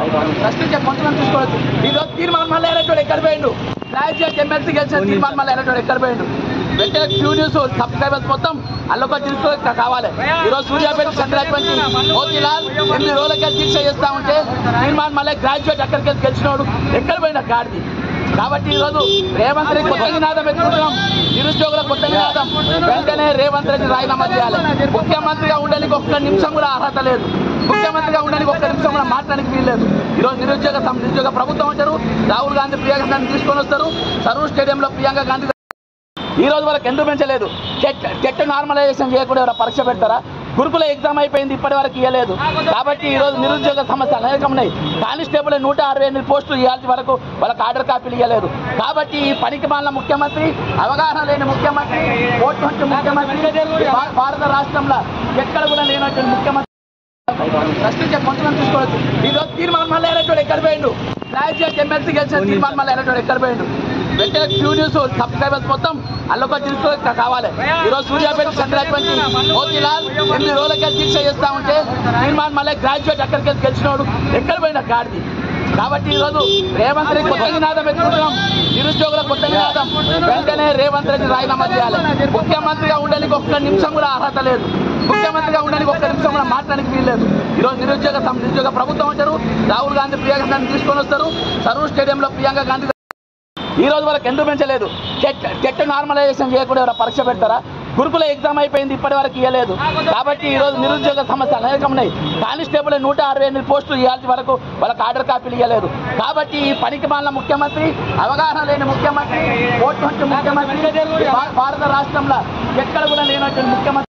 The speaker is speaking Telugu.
ప్రశ్నించే కొంతమంది తీసుకోవచ్చు ఈరోజు తీర్మానం మళ్ళీ ఎలక్టోడ్ ఎక్కడ పోయిండు గ్రాడ్యుయేట్ ఎమ్మెల్సీ గెలిచిన తీర్మానం మళ్ళీ ఎలక్టోడ్ ఎక్కడ పోయిండు వెంటనే క్యూ న్యూస్ సబ్స్క్రైబర్స్ మొత్తం అల్లొక తీసుకో కావాలి ఈరోజు సూర్యాపేట చంద్రటువంటి మోతీలాల్ ఎనిమిది రోజులకే దీక్ష చేస్తా ఉంటే తీర్మానం మళ్ళీ గ్రాడ్యుయేట్ అక్కడికి వెళ్ళి గెలిచినోడు ఎక్కడ పోయిన గాడిది కాబట్టి ఈరోజు రేవంత్ రెడ్డి కొత్త నినాదం ఎత్తుకుంటున్నాం నిరుద్యోగుల కొత్త నినాదం వెంటనే రేవంత్ రెడ్డి రాజీనామా చేయాలి ముఖ్యమంత్రిగా ఉండడానికి ఒక్క నిమిషం కూడా అర్హత లేదు ముఖ్యమంత్రిగా ఉండడానికి ఒక్క నిమిషం కూడా మాట్లాడడానికి వీల్లేదు ఈరోజు నిరుద్యోగ సం- నిరుద్యోగ ప్రభుత్వం అంటారు రాహుల్ గాంధీ ప్రియాంక గాంధీ తీసుకొని వస్తారు సరూర్ స్టేడియంలో ప్రియాంక గాంధీ ఈ రోజు వరకు ఎందుకు పెంచలేదు టెట్ టెట్ నార్మలైజేషన్ చేయకుండా ఎవరైనా పరీక్ష పెడతారా గురుకుల ఎగ్జామ్ అయిపోయింది ఇప్పటి వరకు ఇవ్వలేదు కాబట్టి ఈ రోజు నిరుద్యోగ సమస్యలు అనేకం ఉన్నాయి కానిస్టేబుల్ నూట అరవై ఎనిమిది పోస్టులు ఇవ్వాల్సి వరకు వాళ్ళకి ఆర్డర్ కాపీలు ఇవ్వలేదు కాబట్టి ఈ పనికి మాలిన ముఖ్యమంత్రి అవగాహన లేని ముఖ్యమంత్రి ఓటు వంటి ముఖ్యమంత్రి భా- భారత రాష్ట్రంలో ఎక్కడ కూడా లేనటువంటి ముఖ్యమంత్రి ప్రశ్నించే కొంతమంది తీసుకోవచ్చు ఈరోజు తీర్మానం మళ్ళీ ఎలక్టోడ్ ఎక్కడ పోయిండు గ్రాడ్యుయేట్ ఎమ్మెల్సీ గెలిచిన తీర్మానం మళ్ళీ ఎలక్టోడ్ ఎక్కడ పోయిండు వెంటనే క్యూ న్యూస్ సబ్స్క్రైబర్స్ మొత్తం అల్లొక తీసుకో కావాలి ఈరోజు సూర్యాపేట చంద్రటువంటి మోతీలాల్ ఎనిమిది రోజులకే దీక్ష చేస్తా ఉంటే తీర్మానం మళ్ళీ గ్రాడ్యుయేట్ అక్కడికి వెళ్ళి గెలిచినోడు ఎక్కడ పోయిన గాడిది కాబట్టి ఈరోజు రేవంత్ రెడ్డి కొత్త నినాదం ఎత్తుకుంటున్నాం నిరుద్యోగుల కొత్త నినాదం వెంటనే రేవంత్ రెడ్డి రాజీనామా చేయాలి ముఖ్యమంత్రిగా ఉండడానికి ఒక్క నిమిషం కూడా అర్హత లేదు ముఖ్యమంత్రిగా ఉండడానికి ఒక్క నిమిషం కూడా మాట్లాడడానికి వీల్లేదు ఈరోజు నిరుద్యోగ సం- నిరుద్యోగ ప్రభుత్వం అంటారు రాహుల్ గాంధీ ప్రియాంక గాంధీ తీసుకొని వస్తారు సరూర్ స్టేడియంలో ప్రియాంక గాంధీ ఈ రోజు వరకు ఎందుకు పెంచలేదు టెట్ టెట్ నార్మలైజేషన్ చేయకుండా ఎవరైనా పరీక్ష పెడతారా గురుకుల ఎగ్జామ్ అయిపోయింది ఇప్పటి వరకు ఇవ్వలేదు కాబట్టి ఈ రోజు నిరుద్యోగ సమస్యలు అనేకం ఉన్నాయి కానిస్టేబుల్ నూట అరవై ఎనిమిది పోస్టులు ఇవ్వాల్సి వరకు వాళ్ళకి ఆర్డర్ కాపీలు ఇవ్వలేదు కాబట్టి ఈ పనికి మాలిన ముఖ్యమంత్రి అవగాహన లేని ముఖ్యమంత్రి ఓటు వంటి ముఖ్యమంత్రి భా- భారత రాష్ట్రంలో ఎక్కడ కూడా లేనటువంటి ముఖ్యమంత్రి